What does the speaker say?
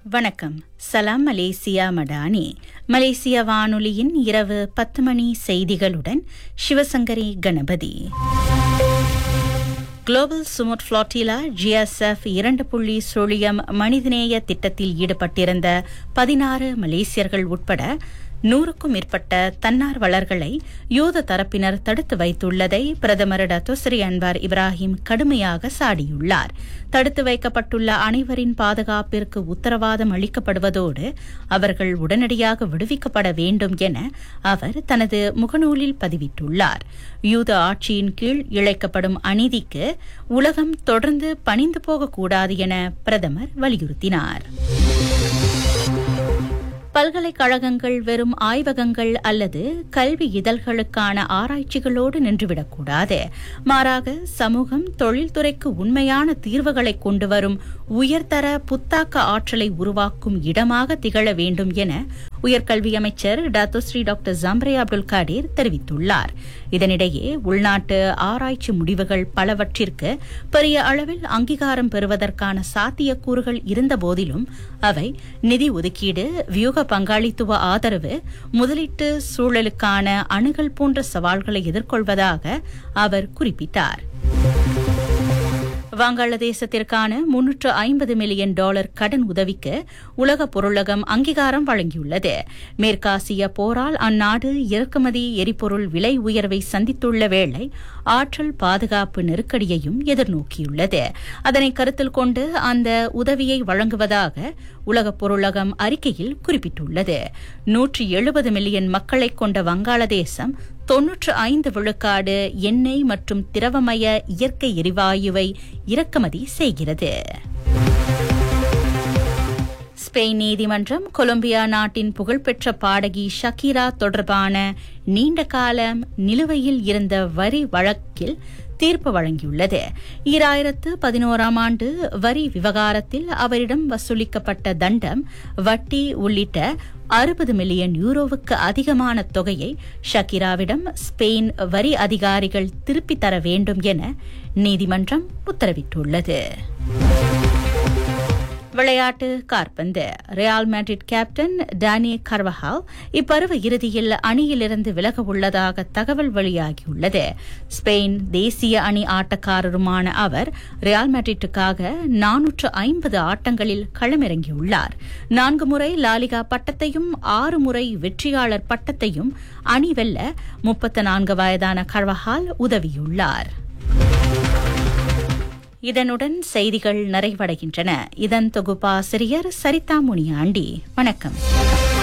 வணக்கம் சலாம் மலேசியா மடானி மலேசிய வானொலியின் இரவு பத்து மணி செய்திகளுடன் Sivasankari Ganapathi Global Sumud Flotilla GSF இரண்டு புள்ளி சுழியம் மனிதநேய திட்டத்தில் ஈடுபட்டிருந்த பதினாறு மலேசியர்கள் உட்பட நூறுக்கும் மேற்பட்ட தன்னார்வலர்களை யூத தரப்பினர் தடுத்து வைத்துள்ளதை பிரதமர் டத்தோஸ்ரீ அன்வார் இப்ராஹிம் கடுமையாக சாடியுள்ளார் தடுத்து வைக்கப்பட்டுள்ள அனைவரின் பாதுகாப்பிற்கு உத்தரவாதம் அளிக்கப்படுவதோடு அவர்கள் உடனடியாக விடுவிக்கப்பட வேண்டும் என அவர் தனது முகநூலில் பதிவிட்டுள்ளார் யூத ஆட்சியின் கீழ் இழைக்கப்படும் அநீதிக்கு உலகம் தொடர்ந்து பணிந்து போகக்கூடாது என பிரதமர் வலியுறுத்தினார் பல்கலைக்கழகங்கள் வெறும் ஆய்வகங்கள் அல்லது கல்வி இதழ்களுக்கான ஆராய்ச்சிகளோடு நின்றுவிடக்கூடாது மாறாக சமூகம் தொழில்துறைக்கு உண்மையான தீர்வுகளை கொண்டு வரும் உயர்தர புத்தாக்க ஆற்றலை உருவாக்கும் இடமாக திகழ வேண்டும் என உயர்கல்வி அமைச்சர் Dato' Sri doctor Zambry Abdul Kadir தெரிவித்துள்ளார் இதனிடையே உள்நாட்டு ஆராய்ச்சி முடிவுகள் பலவற்றிற்கு பெரிய அளவில் அங்கீகாரம் பெறுவதற்கான சாத்தியக்கூறுகள் இருந்தபோதிலும் அவை நிதி ஒதுக்கீடு வியூக பங்காளித்துவ ஆதரவு முதலீட்டு சூழலுக்கான அணுகல் போன்ற சவால்களை எதிர்கொள்வதாக அவர் குறிப்பிட்டார் வங்காளதேசத்திற்கான முன்னூற்று ஐம்பது மில்லியன் டாலர் கடன் உதவிக்கு உலக பொருளகம் அங்கீகாரம் வழங்கியுள்ளது மேற்காசிய போரால் அந்நாடு இறக்குமதி எரிபொருள் விலை உயர்வை சந்தித்துள்ள வேளை ஆற்றல் பாதுகாப்பு நெருக்கடியையும் எதிர்நோக்கியுள்ளது அதனை கருத்தில் கொண்டு அந்த உதவியை வழங்குவதாக உலக பொருளகம் அறிக்கையில் குறிப்பிட்டுள்ளது நூற்றி எழுபது மில்லியன் மக்களை கொண்ட வங்காளதேசம் தொன்னூற்று ஐந்து விழுக்காடு எண்ணெய் மற்றும் திரவமய இயற்கை எரிவாயுவை இறக்குமதி செய்கிறது ஸ்பெயின் நீதிமன்றம் கொலம்பியா நாட்டின் புகழ்பெற்ற பாடகி ஷக்கீரா தொடர்பான நீண்ட காலம் நிலுவையில் இருந்த வரி வழக்கில் தீர்ப்பு வழங்கியுள்ளது ஈராயிரத்து பதினோராம் ஆண்டு வரி விவகாரத்தில் அவரிடம் வசூலிக்கப்பட்ட தண்டம் வட்டி உள்ளிட்ட அறுபது மில்லியன் யூரோவுக்கு அதிகமான தொகையை ஷக்கிராவிடம் ஸ்பெயின் வரி அதிகாரிகள் திருப்பித் தர வேண்டும் என நீதிமன்றம் உத்தரவிட்டுள்ளது விளையாட்டு கார்பந்து Real Madrid captain Dani Carvajal இப்பருவ இறுதியில் அணியிலிருந்து விலக உள்ளதாக தகவல் வெளியாகியுள்ளது ஸ்பெயின் தேசிய அணி ஆட்டக்காரருமான அவர் ரியால் மேட்ரிட்டுக்காக நானூற்று ஐம்பது ஆட்டங்களில் களமிறங்கியுள்ளார் நான்கு முறை லாலிகா பட்டத்தையும் ஆறு முறை வெற்றியாளர் பட்டத்தையும் அணி வெல்ல முப்பத்து நான்கு வயதான கர்வஹால் உதவியுள்ளார் இதனுடன் செய்திகள் நிறைவடைகின்றன இதன் தொகுப்பாசிரியர் சரிதா முனியாண்டி வணக்கம்